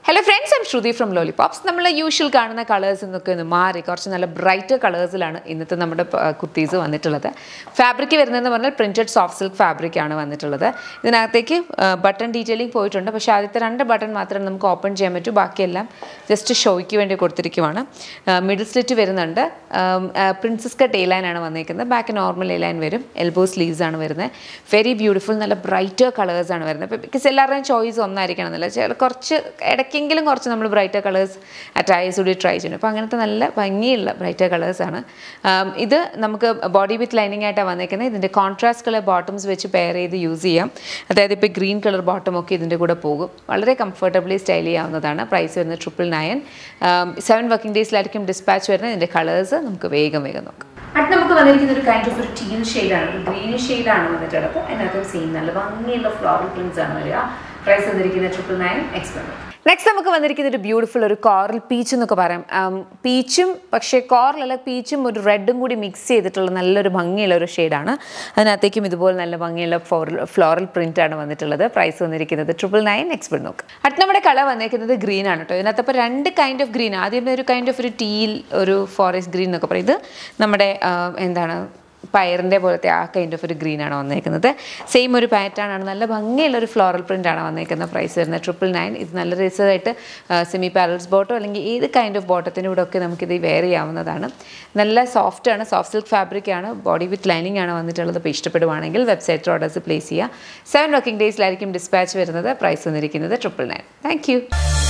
hello friends I'm Shruti from Lollipops നമ്മൾ usual കാണുന്ന colours എന്നൊക്കെ ഒന്ന് മാറി കുറച്ച് നല്ല ബ്രൈറ്റ് കളേഴ്സിലാണ് ഇന്നത്തെ നമ്മുടെ കുർത്തീസ് വന്നിട്ടുള്ളത് ഫാബ്രിക് വരുന്നതെന്ന് പറഞ്ഞാൽ പ്രിൻറ്റഡ് സോഫ്റ്റ് സിൽക്ക് ഫാബ്രിക് ആണ് വന്നിട്ടുള്ളത് ഇതിനകത്തേക്ക് ബട്ടൺ ഡീറ്റെയിലിംഗ് പോയിട്ടുണ്ട് പക്ഷേ ആദ്യത്തെ രണ്ട് ബട്ടൺ മാത്രമേ നമുക്ക് ഓപ്പൺ ചെയ്യാൻ പറ്റൂ ബാക്കിയെല്ലാം ജസ്റ്റ് ഷോയ്ക്ക് വേണ്ടി കൊടുത്തിരിക്കുവാണ് മിഡിൽ സ്ലിറ്റ് വരുന്നുണ്ട് പ്രിൻസസ് കട്ട് എ ലൈൻ ആണ് വന്നിരിക്കുന്നത് ബാക്ക് നോർമൽ എ ലൈൻ വരും എൽബോ സ്ലീവ്സ് ആണ് വരുന്നത് വെരി ബ്യൂട്ടിഫുൾ നല്ല ബ്രൈറ്റർ കളേഴ്സ് ആണ് വരുന്നത് ഇപ്പോൾ ബിക്കോസ് എല്ലാവരുടെയും ചോയ്സ് ഒന്നായിരിക്കണം എന്നല്ല ചില കുറച്ച് ഇടയ്ക്കെങ്കിലും കുറച്ച് നമ്മൾ ബ്രൈറ്റർ കളേഴ്സ് അറ്റൈസ് കൂടി ട്രൈ ചെയ്യണം അപ്പോൾ അങ്ങനത്തെ നല്ല ഭംഗിയുള്ള ബ്രൈറ്റർ കളേഴ്സാണ് ഇത് നമുക്ക് ബോഡി വിത്ത് ലൈനിങ് ആയിട്ടാണ് വന്നേക്കുന്നത് ഇതിൻ്റെ കോൺട്രാസ്റ്റ് കളർ ബോട്ടംസ് വെച്ച് പെയർ ചെയ്ത് യൂസ് ചെയ്യാം അതായത് ഇപ്പോൾ ഗ്രീൻ കളർ ബോട്ടം ഒക്കെ ഇതിൻ്റെ കൂടെ പോകും വളരെ കംഫർട്ടബിളി സ്റ്റൈൽ ചെയ്യാവുന്നതാണ് പ്രൈസ് വരുന്നത് ട്രിപ്പിൾ നയൻ സെവൻ വർക്കിംഗ് ഡേയ്സിലായിരിക്കും ഡിസ്പാച്ച് വരുന്നത് ഇതിൻ്റെ കളേഴ്സ് നമുക്ക് വേഗം വേഗം നോക്കാം അടുത്ത് നമുക്ക് വന്നിരിക്കുന്ന ഒരു കൈൻഡ് ഓഫ് ഒരു ടീൽ ഷെയ്ഡാണ് ഒരു ഗ്രീൻ ഷെയ്ഡാണ് വന്നിട്ടുള്ളത് അതിനകത്ത് സെയിം നല്ല ഭംഗിയുള്ള ഫ്ലോറൽ പ്രിൻസ് ആണ് വരിക പ്രൈസ് വന്നിരിക്കുന്നത് ട്രിപ്പിൾ നയൻ എക്സ്പെൻഡ് നെക്സ്റ്റ് നമുക്ക് വന്നിരിക്കുന്ന ഒരു ബ്യൂട്ടിഫുൾ ഒരു കോറൽ പീച്ച് എന്നൊക്കെ പറയാം പീച്ചും പക്ഷേ കോറലല്ല പീച്ചും ഒരു റെഡും കൂടി മിക്സ് ചെയ്തിട്ടുള്ള നല്ലൊരു ഭംഗിയുള്ള ഒരു ഷെയ്ഡാണ് അതിനകത്തേക്കും ഇതുപോലെ നല്ല ഭംഗിയുള്ള ഫ്ലോറൽ ഫ്ലോറൽ പ്രിന്റ് ആണ് വന്നിട്ടുള്ളത് പ്രൈസ് വന്നിരിക്കുന്നത് ട്രിപ്പിൾ നയൻ എക്സ്പെർട്ട് നോക്ക് അടുത്ത നമ്മുടെ കളർ വന്നിരിക്കുന്നത് ഗ്രീൻ ആണ് കേട്ടോ ഇതിനകത്ത് അപ്പോൾ രണ്ട് കൈൻഡ് ഓഫ് ഗ്രീൻ ആദ്യം ഒരു കൈൻഡ് ഓഫ് ഒരു ടീൽ ഒരു ഫോറസ്റ്റ് ഗ്രീൻ എന്നൊക്കെ പറയും ഇത് നമ്മുടെ എന്താണ് പയറിൻ്റെ പോലത്തെ ആ കൈൻഡ് ഓഫ് ഒരു ഗ്രീൻ ആണ് വന്നേക്കുന്നത് സെയിം ഒരു പാറ്റേൺ ആണ് നല്ല ഭംഗിയുള്ള ഒരു ഫ്ലോറൽ പ്രിൻ്റ് ആണ് വന്നേക്കുന്നത് പ്രൈസ് വരുന്നത് ട്രിപ്പിൾ നയൻ ഇത് നല്ല രസമായിട്ട് സെമി പാരൽസ് ബോട്ടോ അല്ലെങ്കിൽ ഏത് കൈൻഡ് ഓഫ് ബോട്ടത്തിൻ്റെ കൂടെ ഒക്കെ നമുക്കിത് വെയർ ചെയ്യാവുന്നതാണ് നല്ല സോഫ്റ്റ് ആണ് സോഫ്റ്റ് സിൽക്ക് ഫാബ്രിക് ആണ് ബോഡി വിത്ത് ലൈനിങ് ആണ് വന്നിട്ടുള്ളത് അപ്പോൾ ഇഷ്ടപ്പെടുവാണെങ്കിൽ വെബ്സൈറ്റ് ഓർഡേഴ്സ് പ്ലേസ് ചെയ്യുക സെവൻ വർക്കിംഗ് ഡേയ്സിലായിരിക്കും ഡിസ്പാച്ച് വരുന്നത് പ്രൈസ് വന്നിരിക്കുന്നത് ട്രിപ്പിൾ നയൻ താങ്ക്